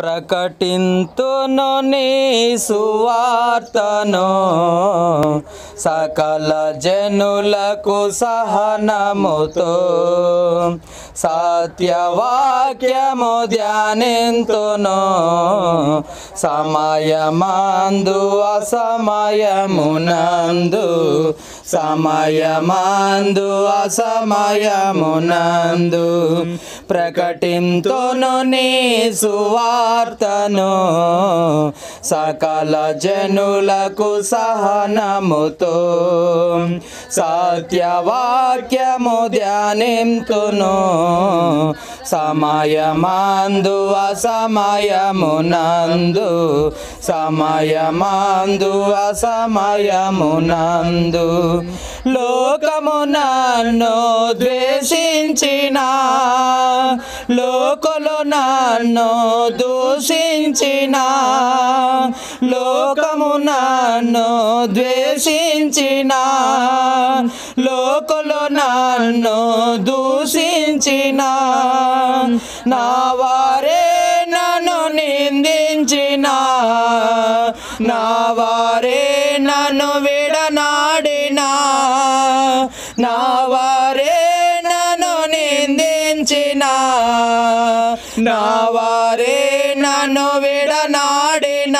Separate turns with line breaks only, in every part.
ప్రకటింతును నీ సువార్తను సకల జనులకు సహనముతో సత్యవాక్యము ధ్యానింతును సమయమందు అసమయమునందు సమయమందు అసమయమునందు ప్రకటింతును నీ సువార్తను సకల జనులకు సహనముతో సత్యవాక్యము ధ్యానింతును సమయమందు అసమయమునందు సమయమందు అసమయమునందు లోకము నన్ను ద్వేషించిన లోకులు నన్ను దూషించిన లోకము నన్ను ద్వేషించిన లోకులు నన్ను దూషించిన నా వారే నన్ను నిందించిన నా వారే నన్ను విడనాడిన నా వారే నన్ను నిందించిన నా వారే నన్ను విడనాడిన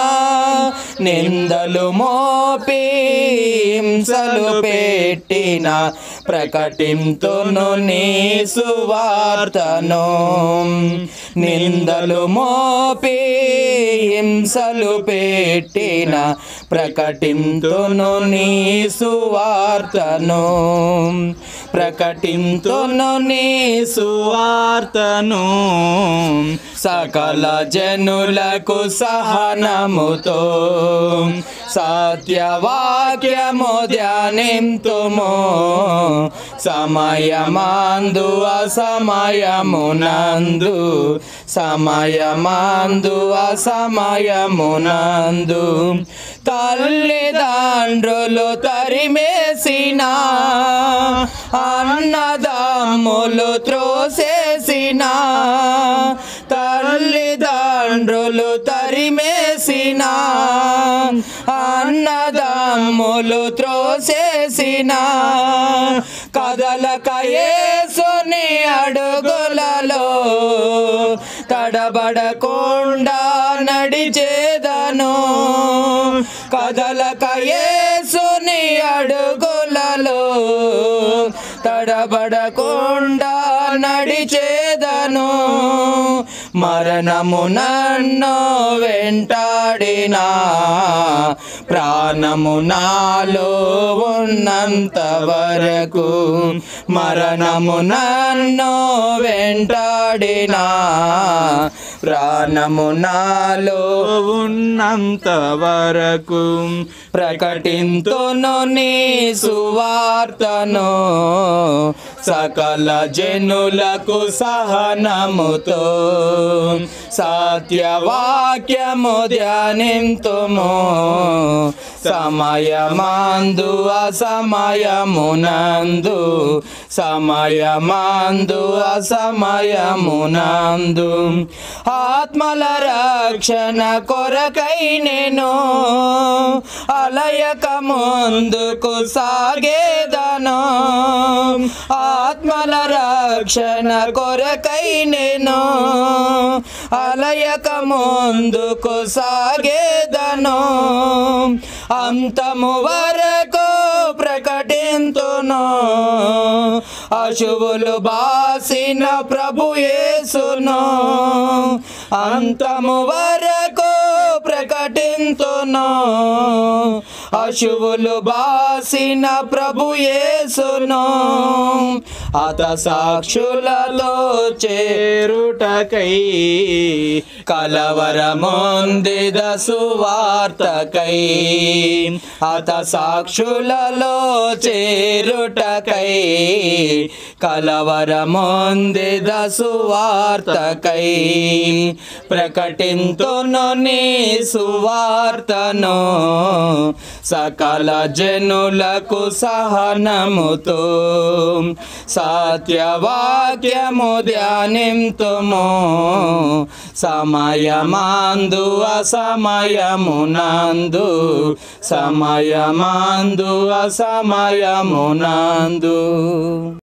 నిందలు మోపి హింసలు పెట్టిన ప్రకటింతును నీ సువార్తను నిందలు మోపి హింసలు పెట్టిన ప్రకటింతును నీ సువార్తను ప్రకటింతును నీ సువార్తను సకల జనులకు సహనముతో సత్యవాక్యము ధ్యానింతుము సమయమందు అసమయమునందు సమయమందు అసమయమునందు తల్లిదండ్రులు తరిమేసిన అన్నదమ్ములు త్రోసేసిన తల్లిదండ్రులు తరిమేసిన అన్నదమ్ములు త్రోసేసిన కదలక యేసుని అడుగులలో తడబడకుండా నడిచేదను కదలక యేసుని అడుగులలో తడబడకుండా నడిచేదను మరణము నన్ను వెంటాడినా ప్రాణము నాలో ఉన్నంత వరకు మరణము నన్ను వెంటాడినా ప్రాణము నాలో ఉన్నంత వరకు ప్రకటింతును నీ సువార్తను సకల జనులకు సహనముతో సత్యవాక్యము ధ్యానింతుము సమయమందు అసమయమునందు సమయమందు అసమయమునందు ఆత్మల రక్షణ కొరకై నేను అలయక ముందుకు సాగేదను ఆత్మల రక్షణ కొరకై నేను అలయక ముందుకు సాగేదను అంతము వరకు ప్రకటింతును అశువులు బాసిన ప్రభు యేసును అంతము వరకు ప్రకటింతును అశువులు బాసిన ప్రభు యేసును అత సాక్షులలో చేరుటకై కలవరముందిద సువార్తకై అత సాక్షులలో చేరుటకై కలవరముందిద సువార్తకై ప్రకటింతును నీ సువార్తను సకల జనులకు సహనముతో సత్యవాక్యము ధ్యానింతుము సమయమాందు అసమయమునందు సమయమాందు అసమయమునందు